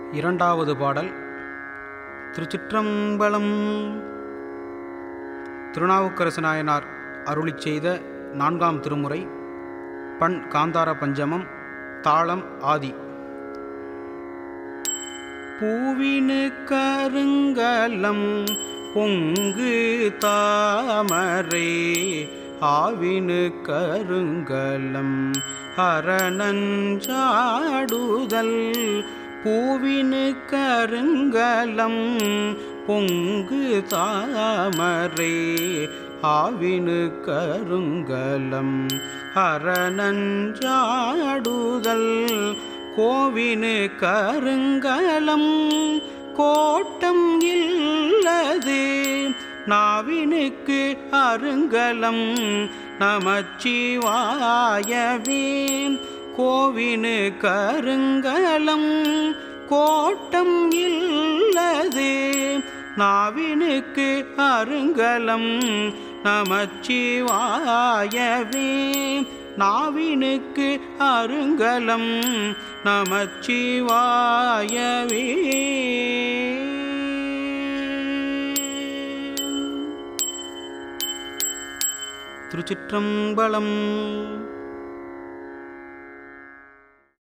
இரண்டாவது பாடல் திருச்சிற்றம்பலம் திருநாவுக்கரசு நாயனார் அருளிச் செய்த நான்காம் திருமுறை பண் காந்தார பஞ்சமம் தாளம் ஆதி பூவினு கருங்கலம் பொங்கு தாமரை ஆவினு கருங்கலம் அரணஞ்சாடுதல் பூவினு கருங்கலம் பொங்கு தாமரை ஆவினு கருங்கலம் அரணஞ்சாடுதல் கோவினு கருங்கலம் கோட்டம் இல்லது நாவினுக்கு அருங்கலம் நமச்சிவாயவே கோவினு கருங்கலம் கோட்டம் இல்லது நாவினுக்கு அருங்கலம் நமச்சிவாயவே நாவினுக்கு அருங்கலம் நமச்சிவாயவே திருச்சிற்றம்பலம்